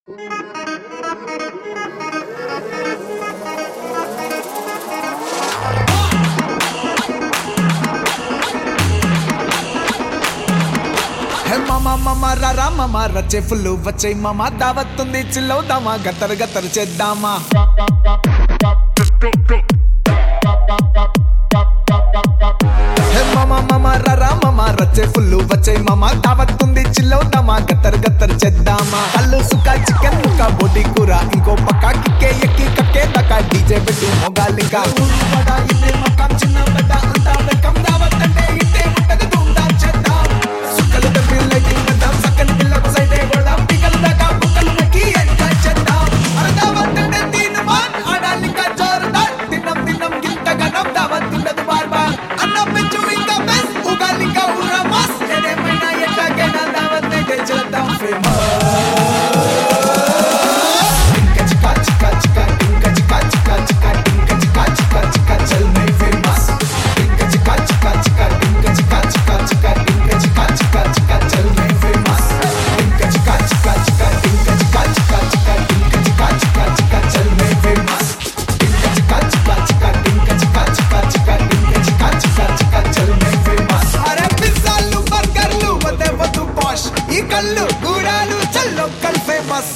హే మామ మామ రా మామ రచ్చే ఫుల్ వచ్చే మామ దావత్తుంది చిల్లవుదామా గత్తరు గత్తరు చేద్దామా హే మామ మామ రా మామ రచ్చే ఫుల్ వచ్చే మామ దావత్తుంది చిల్లవుదామా గత్తరు గత్తరు చేద్దామా అల్లు సుక్క చికెన్ ముక్క బోటి కూర ఇంకో పక్క కిక్కే ఎక్కి కక్కే దాకా డీజే పెట్టు మొగాలింకా ఊరు వడ ఇదే మకాం చిన్న పెద్ద అంతా వెల్కమ్ దావత్ అంటే ఇట్టే ఉంటది ధూమ్ధామ్ చేద్దాం సుక్కలు తెప్పి లైటింగ్ పెద్దాం సక్కని పిల్లకు సైడే కొడదాం పికలు దాకా బుక్కలు నక్కి ఎంజాయ్ చేద్దాం అరదావత్ అంటే తీను మాన్ ఆడాలింకా జోరుదార్ తిన్నం తిన్నం గింత గనం దావత్ ఉండదు బార్ బార్ అన్నం పెంచు ఇంకా బెస్ట్ ఉగాలింకా ఉర్రా మాస్ ఏదేమైనా ఎట్లాగైనా దావత్ అయితే చేద్దాం ఫేమస్ టింక చికా చికా చికా టింక చికా చికా చికా టింక చికా చికా చికా చల్ మై ఫేమస్ టింక చికా చికా చికా టింక చికా చికా చికా టింక చికా చికా చికా చల్ మై ఫేమస్ టింక చికా చికా చికా టింక చికా చికా చికా టింక చికా చికా చికా చల్ మై ఫేమస్ టింక చికా చికా చికా టింక చికా చికా చికా టింక చికా చికా చికా చల్ మై ఫేమస్ అరే పిజ్జాలు బర్గర్లు వదే వద్దు పాష్ ఈ కళ్ళు గూడాలు చల్ లోకల్ ఫేమస్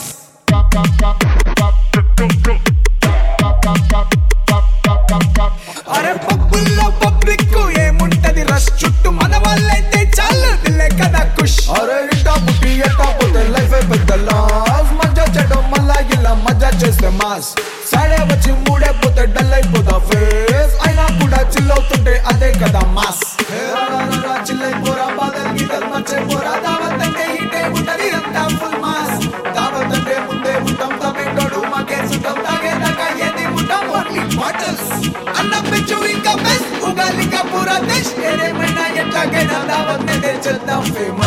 అరే పబ్బుల్లో పబ్లిక్ ఏముంటది రష్ చుట్టూ మన వాళ్ళైతే చాలు దిల్లే కదా కుష్ అరే ఇట్టా పుట్టి ఎట్టా పోతే లైఫ్ పెద్ద లాస్ మజా చెడు మళ్ళా ఇలా మజా చేస్తే మాస్ సాడే వచ్చి మూడే పోతే డల్ అయిపోతా ఫేస్ అయినా కూడా చిల్ అవుతుంటే అదే కదా మాస్ చిల్ అయిపోరా బాధలు గీతలు మర్చే పోరా దావత్ అంటే ఇటే ఉంటది అంతా ఫుల్ మాస్ దావత్ అంటే ముందే ఉంటాం తమేటోడు మాకే సుట్టం తాగేదాకా ఏది ఉంటాం ఓన్లీ బాటిల్స్ అన్నం పెంచు ఇంకా బెస్ట్ ఉగాలిక పూరా దేశ్ ఏదేమైనా ఎట్లాగైనా దావత్ చేద్దాం ఫేమస్